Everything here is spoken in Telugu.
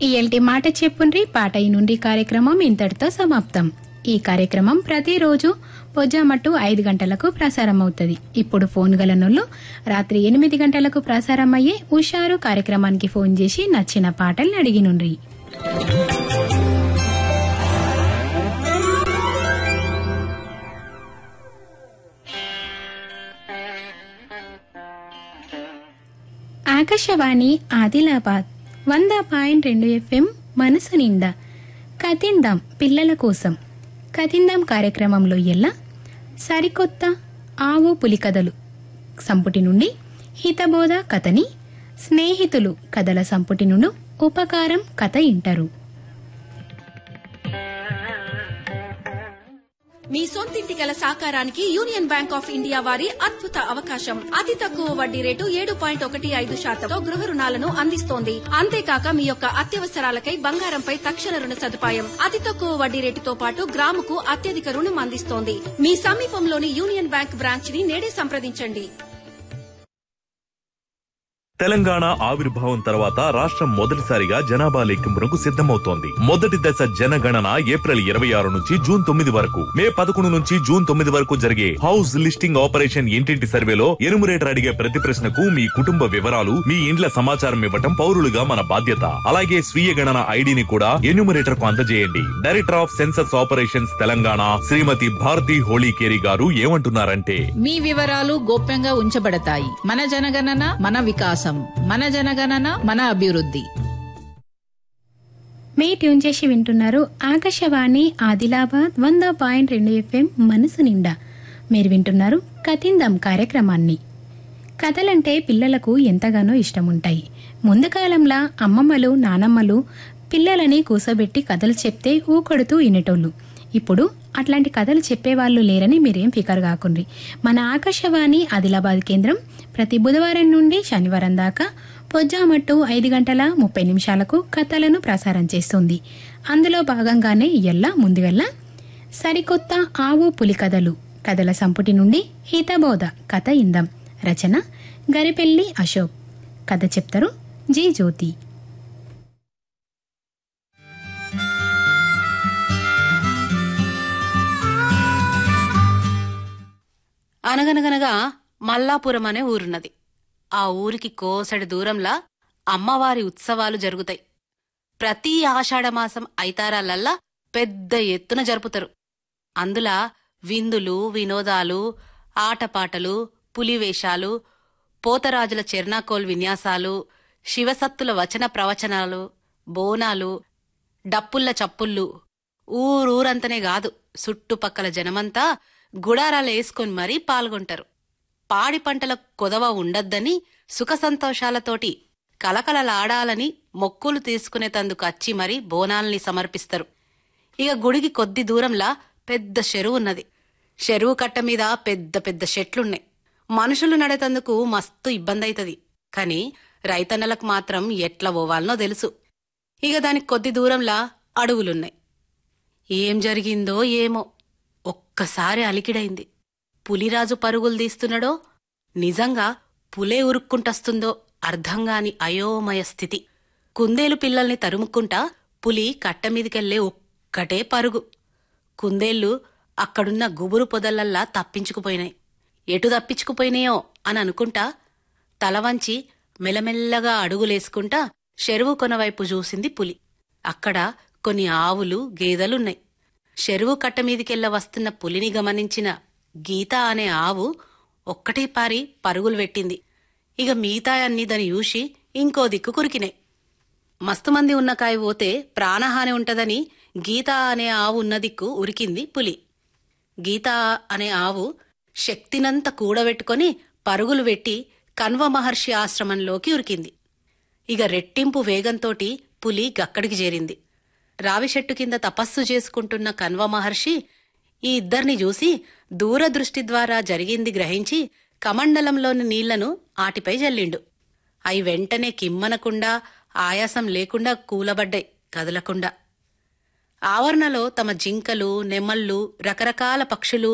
ఈఎల్టీ మాట చెప్పుండ్రి పాట నుండి కార్యక్రమం ఇంతటితో సమాప్తం ఈ కార్యక్రమం ప్రతిరోజు పొజ్జామట్టు ఐదు గంటలకు ప్రసారం అవుతుంది ఇప్పుడు ఫోన్ గలనోళ్ళు రాత్రి ఎనిమిది గంటలకు ప్రసారం అయ్యే ఉషారు కార్యక్రమానికి ఫోన్ చేసి నచ్చిన పాటల్ని అడిగినుండ్రి ఆకాశవాణి ఆదిలాబాద్ వంద పాయింట్ రెండు ఎఫ్ఎం మనసు నిండా కతిందాం పిల్లల కోసం కతిందాం కార్యక్రమంలో ఎల్లా సరికొత్త ఆవు పులికథలు సంపుటి నుండి హితబోధ కథని స్నేహితులు కథల సంపుటి నుండి ఉపకారం కథ ఇంటారు మీ సొంతింటి కల సాకారానికి యూనియన్ బ్యాంక్ ఆఫ్ ఇండియా వారి అద్భుత అవకాశం అతి తక్కువ వడ్డీ రేటు ఏడు పాయింట్ ఒకటి ఐదు శాతంతో గృహ రుణాలను అందిస్తోంది అంతేకాక మీ యొక్క అత్యవసరాలకై బంగారంపై తక్షణ రుణ సదుపాయం అతి తక్కువ వడ్డీ రేటుతో పాటు గ్రాముకు అత్యధిక రుణం అందిస్తోంది మీ సమీపంలోని యూనియన్ బ్యాంక్ బ్రాంచ్ ని నేడే సంప్రదించండి తెలంగాణ ఆవిర్భావం తర్వాత రాష్ట్రం మొదటిసారిగా జనాభా లెక్కింపునకు సిద్ధమవుతోంది మొదటి దశ జనగణన ఏప్రిల్ ఇరవై ఆరు నుంచి జూన్ తొమ్మిది వరకు మే పదకొండు నుంచి జూన్ తొమ్మిది వరకు జరిగే హౌస్ లిస్టింగ్ ఆపరేషన్ ఇంటింటి సర్వేలో ఎనుమరేటర్ అడిగే ప్రతి ప్రశ్నకు మీ కుటుంబ వివరాలు మీ ఇండ్ల సమాచారం ఇవ్వటం పౌరులుగా మన బాధ్యత అలాగే స్వీయ గణన ఐడిని కూడా ఎన్యూమరేటర్ కు అందజేయండి director of census operations Telangana Shrimati Bharati Holikeri గారు ఏమంటున్నారంటే మీ వివరాలు గోప్యంగా ఉంచబడతాయి మన జనగణన మన వికాసం మన జనగణన మన అభివృద్ధి మీ ట్యూన్ చేసి వింటున్నారు ఆకాశవాణి ఆదిలాబాద్ వంద పాయింట్ రెండు ఎఫ్ఎం మనసు నిండా మీరు వింటున్నారు కతిందం కార్యక్రమాన్ని కథలంటే పిల్లలకు ఎంతగానో ఇష్టముంటాయి ముందు కాలంలో అమ్మమ్మలు నానమ్మలు పిల్లలని కూసోబెట్టి కథలు చెప్తే ఊకొడుతూ వినేటోళ్ళు ఇప్పుడు అట్లాంటి కథలు చెప్పేవాళ్ళు లేరని మీరేం ఫికర్ కాకుండ్రి మన ఆకాశవాణి ఆదిలాబాద్ కేంద్రం ప్రతి బుధవారం నుండి శనివారం దాకా పొజ్జామట్టు ఐదు గంటల ముప్పై నిమిషాలకు కథలను ప్రసారం చేస్తుంది అందులో భాగంగానే ఎల్లా ముందుగల్ల సరికొత్త ఆవు పులి కథలు కథల సంపుటి నుండి హితబోధ కథ ఇందం రచన గరిపెల్లి అశోక్ కథ చెప్తారు జి జ్యోతి అనగనగనగా మల్లాపురం అనే ఊరున్నది ఆ ఊరికి కోసడి దూరంలా అమ్మవారి ఉత్సవాలు జరుగుతాయి ప్రతి ఆషాఢమాసం ఐతారాలల్లా పెద్ద ఎత్తున జరుపుతారు అందులా విందులు వినోదాలు ఆటపాటలు పులివేషాలు పోతరాజుల చెర్నాకోల్ విన్యాసాలు శివసత్తుల వచన ప్రవచనాలు బోనాలు డప్పుల్ల చప్పుళ్ళు ఊరూరంతనే గాదు చుట్టుపక్కల జనమంతా గుడారాలు వేసుకొని మరీ పాల్గొంటారు పాడి పంటల కొదవ ఉండద్దని సుఖ సంతోషాలతోటి కలకలలాడాలని మొక్కులు తీసుకునేతందుకు అచ్చి మరీ బోనాల్ని సమర్పిస్తారు ఇక గుడికి కొద్ది దూరంలా పెద్ద చెరువు ఉన్నది చెరువు కట్ట మీద పెద్ద పెద్ద చెట్లున్నాయి మనుషులు నడేతందుకు మస్తు ఇబ్బందైతది కాని రైతన్నలకు మాత్రం ఎట్ల పోవాలనో తెలుసు ఇక దానికి కొద్ది దూరంలా అడవులున్నాయి ఏం జరిగిందో ఏమో ఒక్కసారి అలికిడైంది పులిరాజు పరుగులు తీస్తున్నాడో నిజంగా పులే ఉరుక్కుంటస్తుందో అర్థంగాని అయోమయ స్థితి కుందేలు పిల్లల్ని తరుముకుంటా పులి కట్టమీదికెళ్లే ఒక్కటే పరుగు కుందేళ్లు అక్కడున్న గుబురు పొదలల్లా తప్పించుకుపోయినాయి ఎటు తప్పించుకుపోయినాయో అని అనుకుంటా తలవంచి మెల్లమెల్లగా అడుగులేసుకుంటా చెరువు కొనవైపు చూసింది పులి అక్కడ కొన్ని ఆవులు గేదెలున్నాయి చెరువు కట్టమీదికెళ్ళ వస్తున్న పులిని గమనించిన గీత అనే ఆవు ఒక్కటే పారి పరుగులు పెట్టింది ఇక మిగతా అన్ని దాని చూసి ఇంకో దిక్కు కురికినాయి మస్తుమంది ఉన్న కాయ పోతే ప్రాణహాని ఉంటదని గీత అనే ఆవు ఉన్న దిక్కు ఉరికింది పులి గీత అనే ఆవు శక్తినంత కూడబెట్టుకొని పరుగులు పెట్టి కన్వ మహర్షి ఆశ్రమంలోకి ఉరికింది ఇక రెట్టింపు వేగంతోటి పులి గక్కడికి చేరింది రావి చెట్టు కింద తపస్సు చేసుకుంటున్న కన్వ మహర్షి ఈ ఇద్దరిని చూసి దూరదృష్టి ద్వారా జరిగింది గ్రహించి కమండలంలోని నీళ్లను ఆటిపై జల్లిండు అవి వెంటనే కిమ్మనకుండా ఆయాసం లేకుండా కూలబడ్డాయి కదలకుండా ఆవరణలో తమ జింకలు నెమళ్ళు రకరకాల పక్షులు